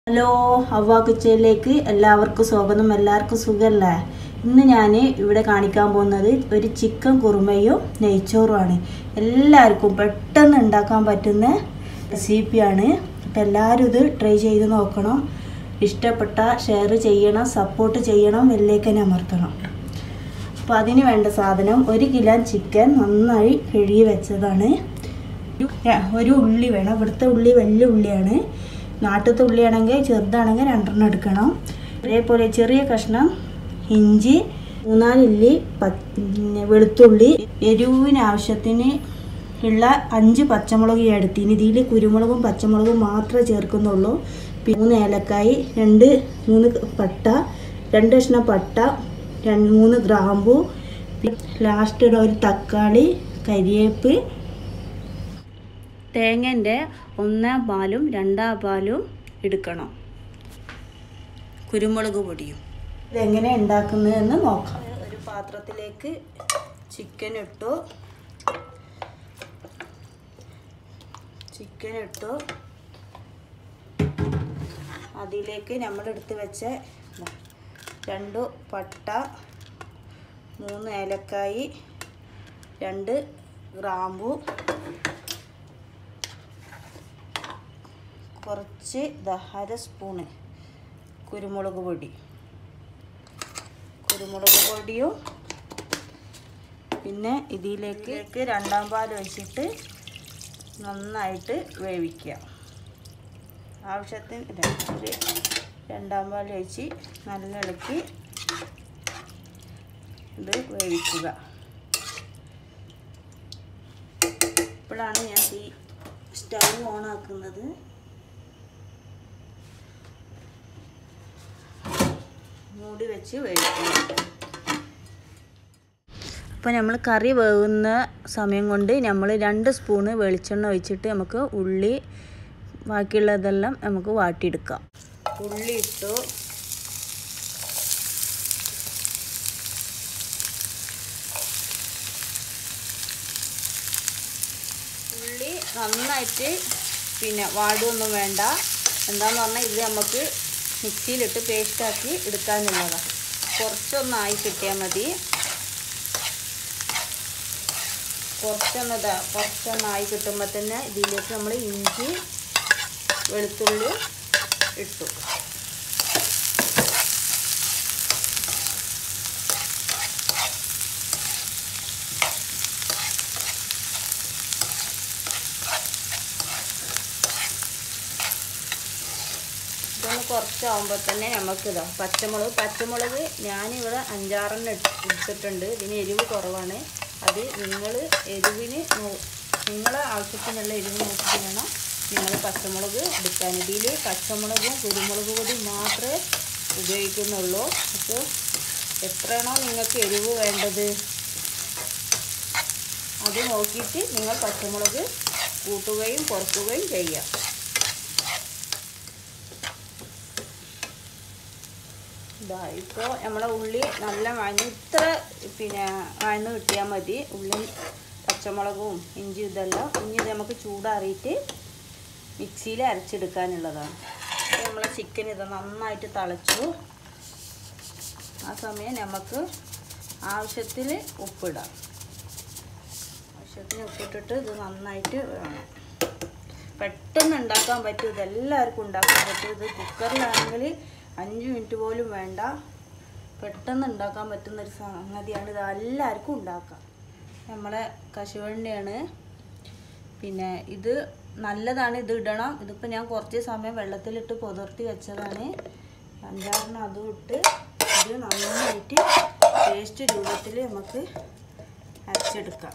Hello ഹവ കിച്ചണിലേക്ക് എല്ലാവർക്കും സ്വാഗതം എല്ലാവർക്കും സുഖമല്ലേ ഇന്ന് ഞാൻ ഇവിടെ കാണിക്കാൻ പോകുന്നത് ഒരു ചിക്കൻ കുറുമയും നെയ്ച്ചോറുമാണ് എല്ലാവർക്കും പെട്ടെന്ന് ഉണ്ടാക്കാൻ പറ്റുന്ന റെസിപ്പിയാണ് അപ്പം എല്ലാവരും ഇത് ട്രൈ ചെയ്ത് നോക്കണം ഇഷ്ടപ്പെട്ട ഷെയർ ചെയ്യണം സപ്പോർട്ട് ചെയ്യണം വെള്ളേക്കൻ അമർത്തണം അപ്പോൾ അതിന് വേണ്ട സാധനം ഒരു കിലോ ചിക്കൻ നന്നായി കഴുകി വെച്ചതാണ് ഒരു- ഒരു ഉള്ളി വേണം ഇവിടുത്തെ ഉള്ളി വലിയ ഉള്ളിയാണ് നാട്ടിലത്തെ ഉള്ളിയാണെങ്കിൽ ചെറുതാണെങ്കിൽ രണ്ടെണ്ണം എടുക്കണം അതേപോലെ ചെറിയ കഷ്ണം ഇഞ്ചി മൂന്നാലില്ലി പ പിന്നെ വെളുത്തുള്ളി എരിവിന് ആവശ്യത്തിന് ഉള്ള അഞ്ച് പച്ചമുളക് ഞാൻ എടുത്തിന് ഇതിൽ കുരുമുളകും പച്ചമുളകും മാത്രമേ ചേർക്കുന്നുള്ളൂ പിന്നെ മൂന്ന് ഏലക്കായി രണ്ട് മൂന്ന് പട്ട രണ്ട് കഷ്ണം പട്ട രണ്ട് മൂന്ന് ഗ്രാമ്പു ലാസ്റ്റ് ഒരു തക്കാളി കരിവേപ്പ് തേങ്ങൻ്റെ ഒന്നാം പാലും രണ്ടാം പാലും എടുക്കണം കുരുമുളക് പൊടിയും ഇതെങ്ങനെ ഉണ്ടാക്കുന്നതെന്ന് നോക്കാം ഒരു പാത്രത്തിലേക്ക് ചിക്കൻ ഇട്ടു ചിക്കൻ ഇട്ടു അതിലേക്ക് നമ്മൾ എടുത്ത് വെച്ച രണ്ട് പട്ട മൂന്ന് ഏലക്കായി രണ്ട് ഗ്രാമ്പു കുറച്ച് ദാ അര സ്പൂണ് കുരുമുളക് പൊടി കുരുമുളക് പൊടിയും പിന്നെ ഇതിലേക്ക് രണ്ടാം പാൽ വെച്ചിട്ട് നന്നായിട്ട് വേവിക്കുക ആവശ്യത്തിന് ര- ഒരു രണ്ടാം പാൽ വെച്ച് നല്ല ഇളക്കി ഇത് വേവിക്കുക ഇപ്പോഴാണ് ഞാൻ ഈ സ്റ്റവ് ഓൺ ആക്കുന്നത് മൂടി വെച്ച് വേവിക്കുക അപ്പോൾ നമ്മൾ കറി വേവുന്ന സമയം കൊണ്ട് നമ്മൾ രണ്ട് സ്പൂണ് വെളിച്ചെണ്ണ ഒഴിച്ചിട്ട് നമുക്ക് ഉള്ളി ബാക്കിയുള്ളതെല്ലാം നമുക്ക് വാട്ടിയെടുക്കാം ഉള്ളി ഇട്ടു ഉള്ളി നന്നായിട്ട് പിന്നെ വാടുമൊന്നും വേണ്ട എന്താന്ന് പറഞ്ഞാൽ ഇത് നമുക്ക് മിക്സിയിലിട്ട് പേസ്റ്റാക്കി എടുക്കാനുള്ളതാണ് കുറച്ചൊന്നായി കിട്ടിയാൽ മതി കുറച്ചൊന്ന് ഇതാ കുറച്ചൊന്നായി കിട്ടുമ്പോൾ തന്നെ ഇതിലേക്ക് നമ്മൾ ഇഞ്ചി വെളുത്തുള്ളി ഇട്ടു ഇതൊന്ന് കുറച്ചാകുമ്പോൾ തന്നെ നമുക്കിതാ പച്ചമുളക് പച്ചമുളക് ഞാനിവിടെ അഞ്ചാറെണ്ണം എടു- എടുത്തിട്ടുണ്ട് ഇതിന് എരിവ് കുറവാണ് അത് നിങ്ങൾ എരിവിന് നോ- നിങ്ങളെ ആവശ്യത്തിനുള്ള എരിവ് നോക്കിയിട്ട് വേണം നിങ്ങൾ പച്ചമുളക് എടുക്കാൻ ഇതിൽ പച്ചമുളകും കുരുമുളക് പൊടി മാത്രമേ ഉപയോഗിക്കുന്നുള്ളൂ അപ്പോൾ എത്രയാണോ നിങ്ങൾക്ക് എരിവ് വേണ്ടത് അത് നോക്കിയിട്ട് നിങ്ങൾ പച്ചമുളക് കൂട്ടുകയും കുറയ്ക്കുകയും ചെയ്യാം ഇതാ ഇപ്പോൾ നമ്മളെ ഉള്ളി നല്ല വഴഞ്ഞ് ഇത്ര പിന്നെ വഴന്ന് കിട്ടിയാൽ മതി ഉള്ളി പച്ചമുളകും ഇഞ്ചി ഇതെല്ലാം ഇനി ഇത് നമുക്ക് ചൂടാറിയിട്ട് മിക്സിയിൽ അരച്ചെടുക്കാനുള്ളതാണ് അപ്പോൾ നമ്മളെ ചിക്കൻ ഇത് നന്നായിട്ട് തിളച്ചു ആ സമയം നമുക്ക് ആവശ്യത്തിൽ ഉപ്പിടാം ആവശ്യത്തിന് ഉപ്പിട്ടിട്ട് ഇത് നന്നായിട്ട് വേണം പെട്ടെന്ന് ഉണ്ടാക്കാൻ പറ്റും ഇതെല്ലാവർക്കും ഉണ്ടാക്കാൻ പറ്റും ഇത് കുക്കറിലാണെങ്കിൽ അഞ്ച് മിനിറ്റ് പോലും വേണ്ട പെട്ടെന്ന് ഉണ്ടാക്കാൻ പറ്റുന്ന ഒരു സംഗതിയാണ് ഇത് എല്ലാവർക്കും ഉണ്ടാക്കാം നമ്മളെ കശുവണ്ടിയാണ് പിന്നെ ഇത് നല്ലതാണ് ഇത് ഇടണം ഇതിപ്പോൾ ഞാൻ കുറച്ച് സമയം വെള്ളത്തിലിട്ട് പുതിർത്തി വെച്ചതാണ് അഞ്ചാറിന് അതും ഇട്ട് ഇത് നന്നായിട്ട് പേസ്റ്റ് രൂപത്തിൽ നമുക്ക് അരച്ചെടുക്കാം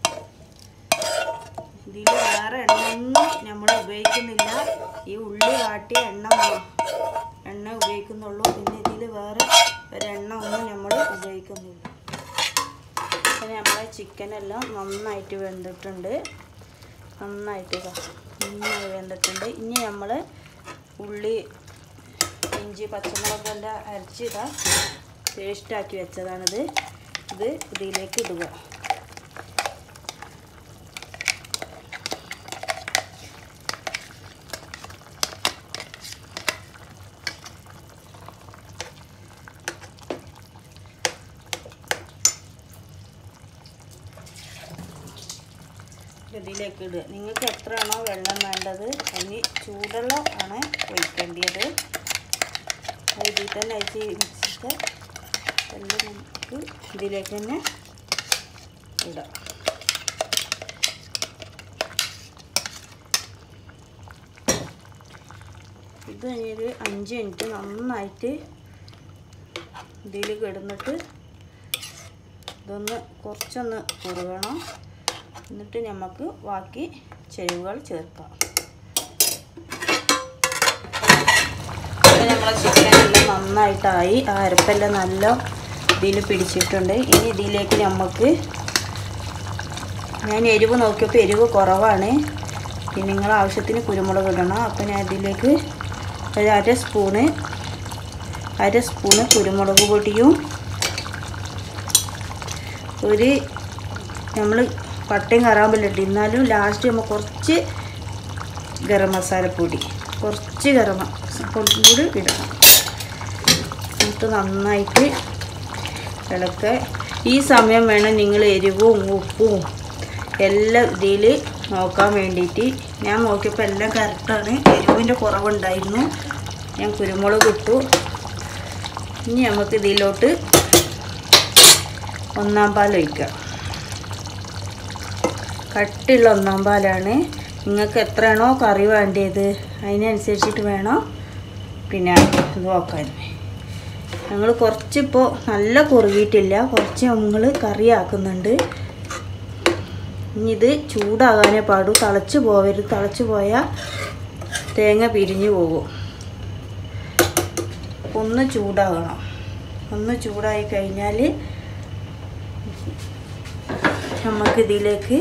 ഇതിൽ വേറെ എണ്ണയൊന്നും നമ്മൾ ഉപയോഗിക്കുന്നില്ല ഈ ഉള്ളി വാട്ടിയ എണ്ണ മ- എണ്ണ ഉപയോഗിക്കുന്നുള്ളൂ പിന്നെ ഇതിൽ വേറെ ഒരെണ്ണ ഒന്നും നമ്മൾ ഉപയോഗിക്കുന്നില്ല പിന്നെ നമ്മളെ ചിക്കനെല്ലാം നന്നായിട്ട് വെന്തിട്ടുണ്ട് നന്നായിട്ട് ഇതാ നന്നായി വെന്തിട്ടുണ്ട് ഇനി നമ്മൾ ഉള്ളി ഇഞ്ചി പച്ചമുളകെല്ലാം അരച്ചിതാ പേസ്റ്റാക്കി വെച്ചതാണിത് ഇത് ഇതിലേക്ക് ഇടുക ഇതിലേക്ക് ഇടുക നിങ്ങൾക്ക് എത്രയാണോ വെള്ളം വേണ്ടത് അതിന് ചൂടുവെള്ളം ആണ് ഒഴിക്കേണ്ടത് അത് ഇതിൽ തന്നെ അയച്ച് മിക്സിട്ട് എല്ലാം നമുക്ക് ഇതിലേക്ക് തന്നെ ഇടാം ഇത് കഴിഞ്ഞൊരു അഞ്ച് മിനിറ്റ് നന്നായിട്ട് ഇതിൽ കിടന്നിട്ട് ഇതൊന്ന് കുറച്ചൊന്ന് കുറുകണം എന്നിട്ട് നമുക്ക് ബാക്കി ചേരുവകൾ ചേർക്കാം അപ്പോൾ നമ്മളെ ചിക്കൻ എല്ലാം നന്നായിട്ടായി ആ അരപ്പെല്ലാം നല്ല ഇതിൽ പിടിച്ചിട്ടുണ്ട് ഇനി ഇതിലേക്ക് നമുക്ക് ഞാൻ എരിവ് നോക്കിയപ്പോൾ എരിവ് കുറവാണ് പിന്നെ നിങ്ങൾ ആവശ്യത്തിന് കുരുമുളക് ഇടണം അപ്പോൾ ഞാൻ ഇതിലേക്ക് ഒരു അര സ്പൂണ് അര സ്പൂണ് കുരുമുളക് പൊടിയും ഒരു നമ്മൾ പട്ടയും കറാമ്പല്ലിട്ട് എന്നാലും ലാസ്റ്റ് നമ്മൾ കുറച്ച് ഗരം മസാലപ്പൊടി കുറച്ച് ഗരം മസാലപ്പൊടി കൂടി ഇടണം എന്നിട്ട് നന്നായിട്ട് ഇളക്കുക ഈ സമയം വേണം നിങ്ങൾ എരിവും ഉപ്പും എല്ലാം ഇതിൽ നോക്കാൻ വേണ്ടിയിട്ട് ഞാൻ നോക്കിയപ്പോൾ എല്ലാം കറക്റ്റാണ് എരിവിൻ്റെ കുറവുണ്ടായിരുന്നു ഞാൻ കുരുമുളക് ഇട്ടു ഇനി നമുക്ക് ഇതിലോട്ട് ഒന്നാം പാൽ ഒഴിക്കുക കട്ടിയുള്ള ഒന്നാം പാലാണ് നിങ്ങൾക്ക് എത്രയാണോ കറി വേണ്ടത് അതിനനുസരിച്ചിട്ട് വേണം പിന്നെ ഇത് നോക്കാൻ ഞങ്ങൾ കുറച്ചിപ്പോൾ നല്ല കുറുകിയിട്ടില്ല കുറച്ച് ഞങ്ങൾ കറി ആക്കുന്നുണ്ട് ഇനി ഇത് ചൂടാകാനേ പാടൂ തിളച്ച് പോവരുത് തിളച്ച് പോയാൽ തേങ്ങ പിരിഞ്ഞു പോകും ഒന്ന് ചൂടാകണം ഒന്ന് ചൂടായി കഴിഞ്ഞാൽ നമുക്ക് ഇതിലേക്ക്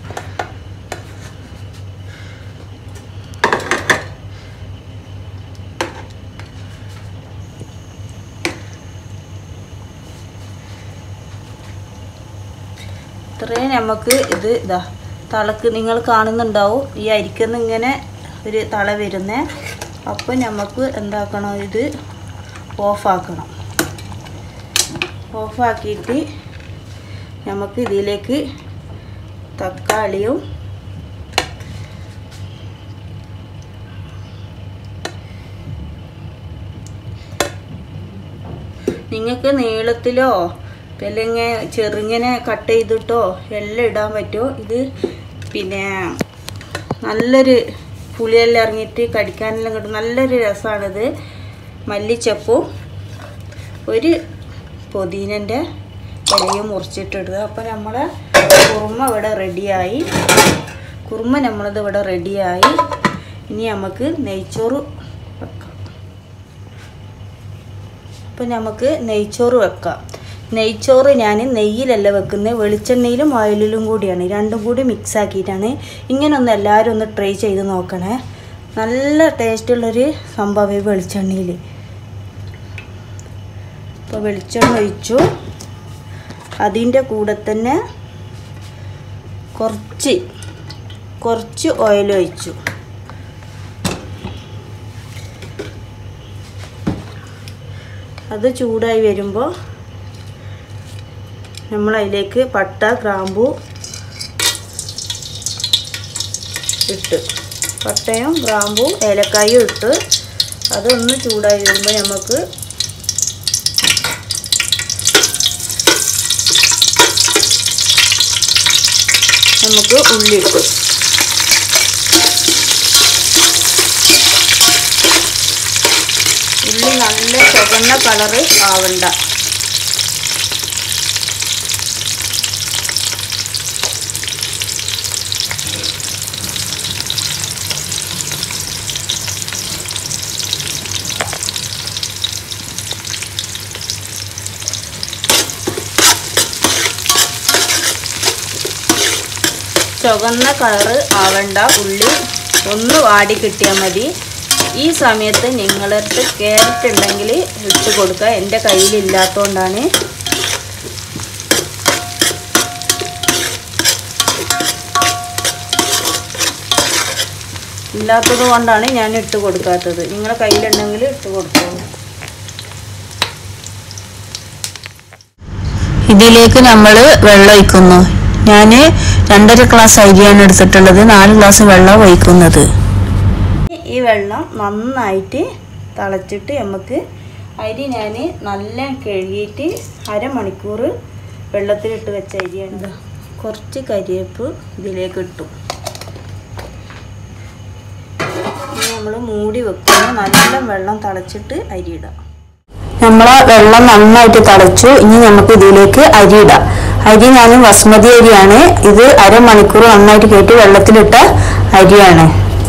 ഇത്രയും നമുക്ക് ഇത് ഇതാ തളക്ക് നിങ്ങൾ കാണുന്നുണ്ടാവും ഈ അരിക്കുന്ന ഇങ്ങനെ ഒരു തള വരുന്നേ അപ്പോൾ നമുക്ക് എന്താക്കണം ഇത് ഓഫാക്കണം ഓഫാക്കിയിട്ട് നമുക്ക് ഇതിലേക്ക് തക്കാളിയും നിങ്ങൾക്ക് നീളത്തിലോ അല്ലെങ്കിൽ ചെറുങ്ങനെ കട്ട് ചെയ്തിട്ടോ എല്ലാം ഇടാൻ പറ്റുമോ ഇത് പിന്നെ നല്ലൊരു പുളിയെല്ലാം ഇറങ്ങിയിട്ട് കടിക്കാനെല്ലാം കിട്ടും നല്ലൊരു രസമാണിത് മല്ലിച്ചപ്പും ഒരു പുതിനൻ്റെ ഇലയും മുറിച്ചിട്ടിടുക അപ്പോൾ നമ്മളെ കുറുമ ഇവിടെ റെഡിയായി കുറുമ നമ്മളത് ഇവിടെ റെഡിയായി ഇനി നമുക്ക് നെയ്ച്ചോറ് വെക്കാം അപ്പോൾ നമുക്ക് നെയ്ച്ചോറ് വെക്കാം നെയ്ച്ചോറ് ഞാൻ നെയ്യിലല്ല വെക്കുന്നത് വെളിച്ചെണ്ണയിലും ഓയിലിലും കൂടിയാണ് രണ്ടും കൂടി മിക്സ് ആക്കിയിട്ടാണ് ഇങ്ങനെ ഒന്ന് എല്ലാവരും ഒന്ന് ട്രൈ ചെയ്ത് നോക്കണേ നല്ല ടേസ്റ്റുള്ളൊരു സംഭവം ഈ വെളിച്ചെണ്ണയിൽ അപ്പോൾ വെളിച്ചെണ്ണ ഒഴിച്ചു അതിൻ്റെ കൂടെ തന്നെ കുറച്ച് കുറച്ച് ഓയിൽ ഒഴിച്ചു അത് ചൂടായി വരുമ്പോൾ നമ്മൾ അതിലേക്ക് പട്ട ഗ്രാമ്പു ഇട്ട് പട്ടയും ഗ്രാമ്പും ഏലക്കായും ഇട്ട് അതൊന്ന് ചൂടായി വരുമ്പോൾ നമുക്ക് നമുക്ക് ഉള്ളി ഇട്ടു ഉള്ളി നല്ല ചുവന്ന കളറ് ആവണ്ട ചുവന്ന കളറ് ആവണ്ട ഉള്ളി ഒന്ന് വാടി കിട്ടിയാൽ മതി ഈ സമയത്ത് നിങ്ങളടുത്ത് ക്യാരറ്റ് ഉണ്ടെങ്കിൽ ഇട്ട് കൊടുക്കുക എൻ്റെ കയ്യിലില്ലാത്തതുകൊണ്ടാണ് ഇല്ലാത്തത് കൊണ്ടാണ് ഞാൻ ഇട്ട് കൊടുക്കാത്തത് നിങ്ങളുടെ കയ്യിലുണ്ടെങ്കിൽ ഇട്ട് കൊടുത്തോളൂ ഇതിലേക്ക് നമ്മൾ വെള്ളം ഒഴിക്കുന്നു ഞാൻ രണ്ടര ഗ്ലാസ് അരിയാണ് എടുത്തിട്ടുള്ളത് നാല് ഗ്ലാസ് വെള്ളം ഒഴിക്കുന്നത് ഈ വെള്ളം നന്നായിട്ട് തിളച്ചിട്ട് നമുക്ക് അരി ഞാൻ നല്ല കഴുകിയിട്ട് അരമണിക്കൂർ വെള്ളത്തിലിട്ട് വെച്ച അരിയാണ് ഇതാ. കുറച്ച് കരിവേപ്പ് ഇതിലേക്ക് ഇട്ടു ഇനി നമ്മൾ മൂടി വെക്കുന്നു നല്ല വെള്ളം തിളച്ചിട്ട് അരി ഇടാം നമ്മളെ വെള്ളം നന്നായിട്ട് തിളച്ചു ഇനി നമുക്ക് ഇതിലേക്ക് അരി ഇടാം അരി ഞാൻ ബസ്മതി അരിയാണ് ഇത് അരമണിക്കൂർ നന്നായിട്ട് കയറ്റി വെള്ളത്തിലിട്ട അരിയാണ്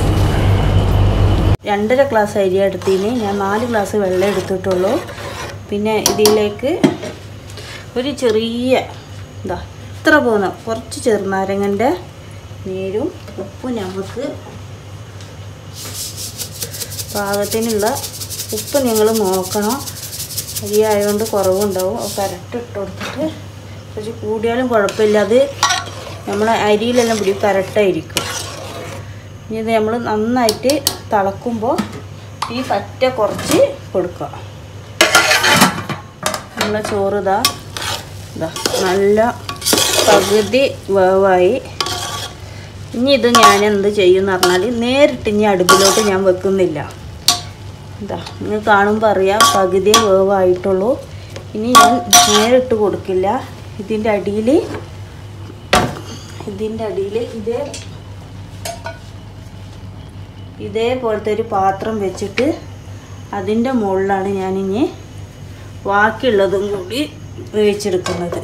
രണ്ടര ഗ്ലാസ് അരി എടുത്തതിന് ഞാൻ നാല് ഗ്ലാസ് വെള്ളം എടുത്തിട്ടുള്ളൂ പിന്നെ ഇതിലേക്ക് ഒരു ചെറിയ എന്താ ഇത്ര പോകുന്ന കുറച്ച് ചെറുനാരങ്ങൻ്റെ നീരും ഉപ്പും നമുക്ക് പാകത്തിനുള്ള ഉപ്പ് നിങ്ങൾ നോക്കണം അരി ആയതുകൊണ്ട് കുറവുണ്ടാവും അപ്പോൾ കരട്ട് ഇട്ട് കൊടുത്തിട്ട് കുറച്ച് കൂടിയാലും കുഴപ്പമില്ല അത് നമ്മളെ അരിയിലെല്ലാം പിടി കരട്ടായിരിക്കും ഇനി ഇത് നമ്മൾ നന്നായിട്ട് തിളക്കുമ്പോൾ തീ പറ്റ കുറച്ച് കൊടുക്കുക നമ്മളെ ചോറ് ഇതാ ഇതാ നല്ല പകുതി വേവായി ഇനി ഇത് ഞാൻ എന്ത് ചെയ്യുമെന്ന് പറഞ്ഞാൽ നേരിട്ട് ഇനി അടുപ്പിലോട്ട് ഞാൻ വെക്കുന്നില്ല ഇതാ നിങ്ങൾ കാണുമ്പോൾ അറിയാം പകുതിയേ വേവായിട്ടുള്ളൂ ഇനി ഞാൻ നേരിട്ട് കൊടുക്കില്ല ഇതിൻ്റെ അടിയിൽ ഇതിൻ്റെ അടിയിൽ ഇതേ ഇതേപോലത്തെ ഒരു പാത്രം വെച്ചിട്ട് അതിൻ്റെ മുകളിലാണ് ഞാനിനി ബാക്കിയുള്ളതും കൂടി വേവിച്ചെടുക്കുന്നത്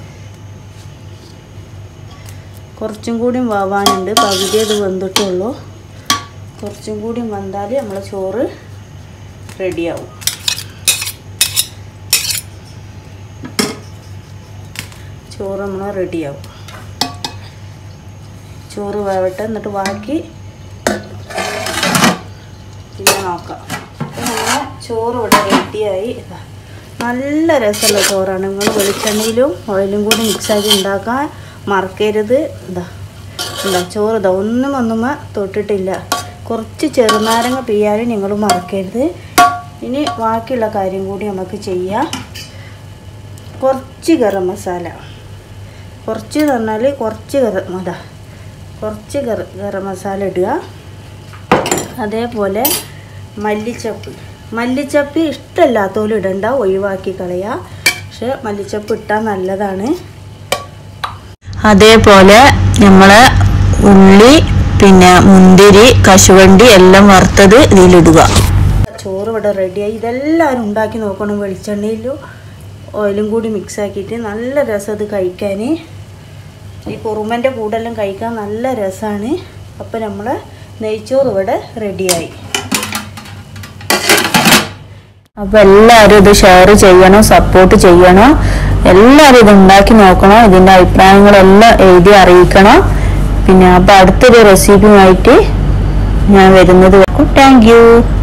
കുറച്ചും കൂടി വേവാനുണ്ട് പകുതി അത് വെന്തിട്ടുള്ളൂ കുറച്ചും കൂടി വെന്താൽ നമ്മളെ ചോറ് റെഡിയാവും ചോറ് നമ്മൾ റെഡിയാവും ചോറ് വേവട്ടെ എന്നിട്ട് ബാക്കി പിന്നെ നോക്കാം അപ്പോൾ നമ്മളെ ചോറ് ഇവിടെ റെഡിയായി ഇതാ. നല്ല രസമുള്ള ചോറാണ് നിങ്ങൾ വെളിച്ചെണ്ണയിലും ഓയിലും കൂടി മിക്സാക്കി ഉണ്ടാക്കാൻ മറക്കരുത് ഇതാ ഇതാ ചോറ് ഇതാ ഒന്നും ഒന്നുമ തൊട്ടിട്ടില്ല കുറച്ച് ചെറുനാരങ്ങ പിയ്യാനും നിങ്ങൾ മറക്കരുത് ഇനി ബാക്കിയുള്ള കാര്യം കൂടി നമുക്ക് ചെയ്യാം കുറച്ച് ഗരം മസാല കുറച്ച് പറഞ്ഞാൽ കുറച്ച് ഗരം അതാ കുറച്ച് ഗര ഗരം മസാല ഇടുക അതേപോലെ മല്ലിച്ചപ്പ് മല്ലിച്ചപ്പ് ഇഷ്ടമല്ലാത്തവരും ഇടണ്ട ഒഴിവാക്കി കളയുക പക്ഷെ മല്ലിച്ചപ്പ് ഇട്ടാൽ നല്ലതാണ് അതേപോലെ നമ്മളെ ഉള്ളി പിന്നെ മുന്തിരി കശുവണ്ടി എല്ലാം വറുത്തത് ഇതിലിടുക ചോറ് ഇവിടെ റെഡിയായി ഇതെല്ലാവരും ഉണ്ടാക്കി നോക്കണം വെളിച്ചെണ്ണയിലും ഓയിലും കൂടി മിക്സ് ആക്കിയിട്ട് നല്ല രസം ഇത് കഴിക്കാൻ ഈ കുറുമൻ്റെ കൂടെല്ലാം കഴിക്കാൻ നല്ല രസമാണ് അപ്പോൾ നമ്മൾ നെയ്ച്ചോറ് ഇവിടെ റെഡിയായി അപ്പോൾ എല്ലാവരും ഇത് ഷെയർ ചെയ്യണം സപ്പോർട്ട് ചെയ്യണം എല്ലാവരും ഇത് ഉണ്ടാക്കി നോക്കണം ഇതിൻ്റെ അഭിപ്രായങ്ങളെല്ലാം എഴുതി അറിയിക്കണം പിന്നെ അപ്പോൾ അടുത്തൊരു റെസിപ്പിയുമായിട്ട് ഞാൻ വരുന്നത് താങ്ക് യു